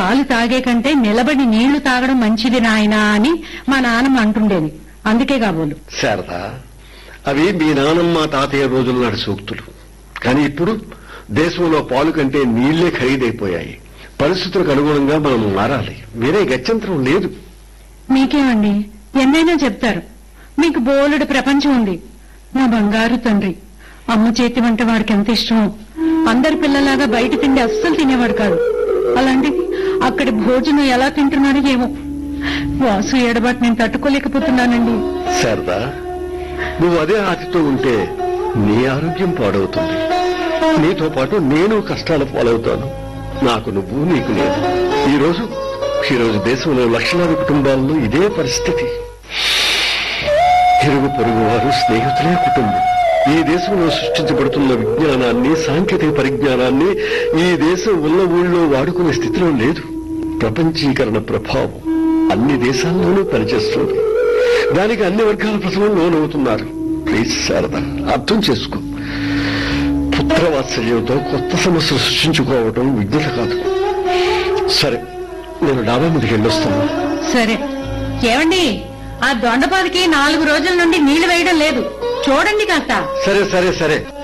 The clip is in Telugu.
పాలు తాగే కంటే నిలబడి నీళ్లు తాగడం మంచిది నాయనా అని మా నాన్నమ్మ అంటుండేది అందుకే కాబోలు శారద అవి మీ నానమ్మ తాతయ్య రోజుల నాటి సూక్తులు కానీ ఇప్పుడు దేశంలో పాలు కంటే నీళ్లే ఖరీదైపోయాయి పరిస్థితులకు అనుగుణంగా మనం మారాలి వేరే గత్యంతరం లేదు మీకేమండి ఎన్నైనా చెప్తారు మీకు బోలెడు ప్రపంచం ఉంది నా బంగారు తండ్రి అమ్మ చేతి వంట వాడికి ఎంత ఇష్టమో అందరి పిల్లలాగా బయట తిండి అస్సలు తినేవాడు కాదు అలాంటిది అక్కడి భోజనం ఎలా తింటున్నాడో ఏమో వాసు ఏడబాటు నేను తట్టుకోలేకపోతున్నానండి శారద నువ్వు అదే ఆశతో ఉంటే నీ ఆరోగ్యం పాడవుతుంది నీతో పాటు నేను కష్టాల పాలవుతాను నాకు నువ్వు నీకు నేను ఈ రోజు ఈ రోజు దేశంలో లక్షలాది కుటుంబాల్లో ఇదే పరిస్థితి ఇరుగు పొరుగు వారు స్నేహితులే కుటుంబం ఈ దేశంలో సృష్టించబడుతున్న విజ్ఞానాన్ని సాంకేతిక పరిజ్ఞానాన్ని ఈ దేశం ఉన్న ఊళ్ళో వాడుకునే స్థితిలో లేదు ప్రపంచీకరణ ప్రభావం అన్ని దేశాల్లోనూ పనిచేస్తుంది దానికి అన్ని వర్గాల ప్రజలు లోనవుతున్నారు ప్లీజ్ శారద అర్థం చేసుకో పుత్రవాత్సల్యంతో కొత్త సమస్యలు సృష్టించుకోవటం విజ్ఞత కాదు సరే నేను డాబా మీదకి వెళ్ళొస్తాను సరే ఏమండి ఆ దొండపాదికి నాలుగు రోజుల నుండి నీళ్లు వేయడం లేదు చూడండి కాస్త సరే సరే సరే